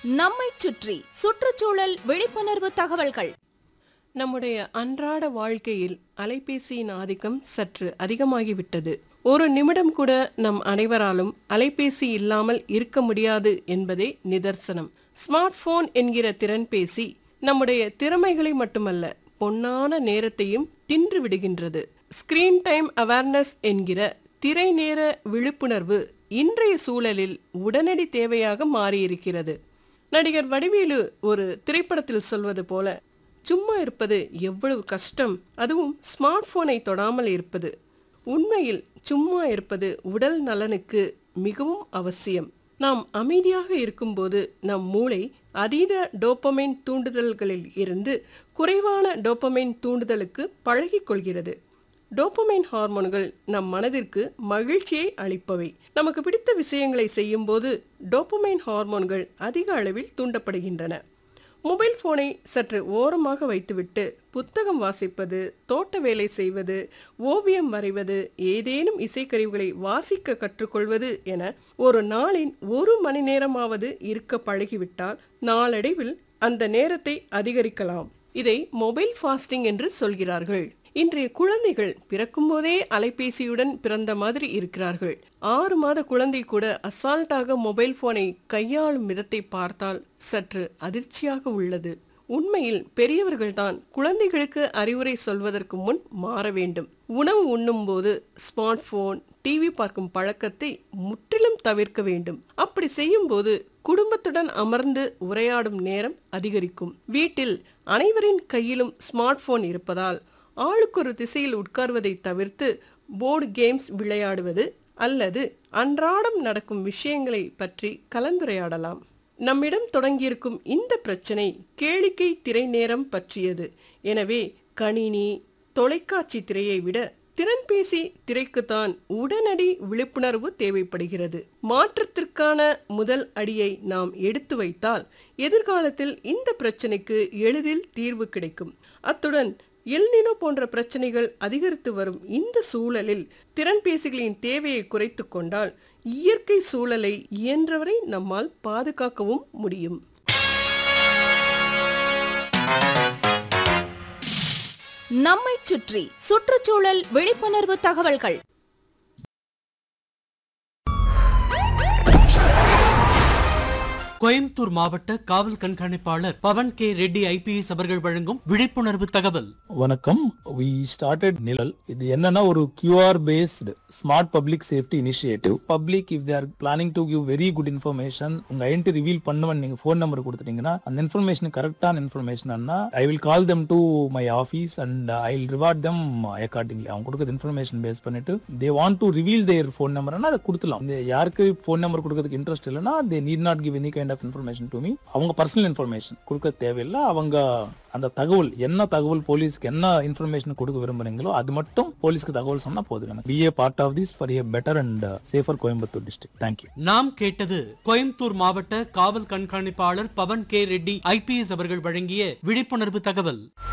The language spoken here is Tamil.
நம்மைச் சுற்றி சுற்றுச்சூழல் விழிப்புணர்வு தகவல்கள் நம்முடைய அன்றாட வாழ்க்கையில் அலைபேசியின் ஆதிக்கம் சற்று அதிகமாகிவிட்டது ஒரு நிமிடம் கூட நம் அனைவராலும் அலைபேசி இல்லாமல் இருக்க முடியாது என்பதே நிதர்சனம் ஸ்மார்ட் போன் என்கிற திறன்பேசி நம்முடைய திறமைகளை மட்டுமல்ல பொன்னான நேரத்தையும் தின்று விடுகின்றது ஸ்கிரீன் டைம் அவேர்னஸ் என்கிற திரை நேர விழிப்புணர்வு இன்றைய சூழலில் உடனடி தேவையாக மாறியிருக்கிறது நடிகர் வடிவேலு ஒரு திரைப்படத்தில் சொல்வது போல சும்மா இருப்பது எவ்வளவு கஷ்டம் அதுவும் ஸ்மார்ட் போனை தொடாமல் இருப்பது உண்மையில் சும்மா இருப்பது உடல் நலனுக்கு மிகவும் அவசியம் நாம் அமைதியாக இருக்கும்போது நம் மூளை அதீத டோப்பமைன் தூண்டுதல்களில் இருந்து குறைவான டோப்பமைன் தூண்டுதலுக்கு பழகிக் கொள்கிறது டோப்பமைன் ஹார்மோன்கள் நம் மனதிற்கு மகிழ்ச்சியை அளிப்பவை நமக்கு பிடித்த விஷயங்களை செய்யும்போது டோப்பமைன் ஹார்மோன்கள் அதிக அளவில் தூண்டப்படுகின்றன மொபைல் போனை சற்று ஓரமாக வைத்துவிட்டு புத்தகம் வாசிப்பது தோட்ட வேலை செய்வது ஓவியம் வரைவது ஏதேனும் இசைக்கருவிகளை வாசிக்க கற்றுக்கொள்வது என ஒரு நாளின் ஒரு மணி நேரமாவது இருக்க பழகிவிட்டால் நாளடைவில் அந்த நேரத்தை அதிகரிக்கலாம் இதை மொபைல் ஃபாஸ்டிங் என்று சொல்கிறார்கள் இன்றைய குழந்தைகள் பிறக்கும் போதே அலைபேசியுடன் பிறந்த மாதிரி இருக்கிறார்கள் ஆறு மாத குழந்தை கூட அசால்ட்டாக மொபைல் போனை கையாளும் விதத்தை பார்த்தால் சற்று அதிர்ச்சியாக உள்ளது உண்மையில் பெரியவர்கள்தான் குழந்தைகளுக்கு அறிவுரை சொல்வதற்கு முன் மாற வேண்டும் உணவு உண்ணும் போது ஸ்மார்ட் போன் டிவி பார்க்கும் பழக்கத்தை முற்றிலும் தவிர்க்க வேண்டும் அப்படி செய்யும் போது குடும்பத்துடன் அமர்ந்து உரையாடும் நேரம் அதிகரிக்கும் வீட்டில் அனைவரின் கையிலும் ஸ்மார்ட் போன் இருப்பதால் ஆளுக்கொரு திசையில் உட்கார்வதை தவிர்த்து போர்டு கேம்ஸ் விளையாடுவது அல்லது அன்றாடம் நடக்கும் விஷயங்களை பற்றி கலந்துரையாடலாம் நம்மிடம் தொடங்கியிருக்கும் இந்த பிரச்சனை கேளிக்கை திரை நேரம் பற்றியது எனவே கணினி தொலைக்காட்சி திரையை விட திறன்பேசி திரைக்குத்தான் உடனடி விழிப்புணர்வு தேவைப்படுகிறது மாற்றத்திற்கான முதல் அடியை நாம் எடுத்து வைத்தால் எதிர்காலத்தில் இந்த பிரச்சனைக்கு எளிதில் தீர்வு கிடைக்கும் அத்துடன் எல்னினோ போன்ற பிரச்சனைகள் அதிகரித்து வரும் இந்த சூழலில் திறன்பேசிகளின் தேவையை குறைத்து கொண்டால் இயற்கை சூழலை இயன்றவரை நம்மால் பாதுகாக்கவும் முடியும் நம்மைச் சுற்றி சுற்றுச்சூழல் விழிப்புணர்வு தகவல்கள் கோயம்புத்தூர் மாவட்ட காவல் கண்காணிப்பாளர் பவன் கே ரெட்டி ஐபிஎஸ் அவர்கள் வழங்கும் விழிப்புணர்வு தகவல் வணக்கம் வி ஸ்டார்டட் நிழல் இது என்னன்னா ஒரு QR based smart public safety initiative public if they're planning to give very good information உங்க ஐடென்டி ரிவீல் பண்ணுவன் நீங்க ஃபோன் நம்பர் கொடுத்துட்டீங்கன்னா அந்த இன்ஃபர்மேஷன் கரெக்டான information I will call them to my office and I will reward them accordingly அவங்க கொடுக்குறது இன்ஃபர்மேஷன் பேஸ் பண்ணிட்டு they want to reveal their phone நம்பர்னா அதை கொடுத்துலாம் இந்த யாருக்கு ஃபோன் நம்பர் கொடுக்கறதுக்கு இன்ட்ரெஸ்ட் இல்லைன்னா they need not give any kind of information to me அவங்க பர்சனல் இன்ஃபர்மேஷன் கொடுக்க தேவையில்லை அவங்க அந்த தகவல் என்ன தகவல் போலீஸ்க்கு என்ன இன்ஃபர்மேஷன் கொடுக்க விரும்புறீங்களோ அது மட்டும் போலீஸ்க்கு தகவல் சொன்னா போதும் எனக்கு be a part of this for a better and safer Coimbatore district thank you நாம் கேட்டது கோயம்புத்தூர் மாவட்ட காவல் கண்காணிப்பாளர் பவன் கே ரெட்டி ஐபிஎஸ் அவர்கள் வழங்கிய விழிப்புணர்வு தகவல்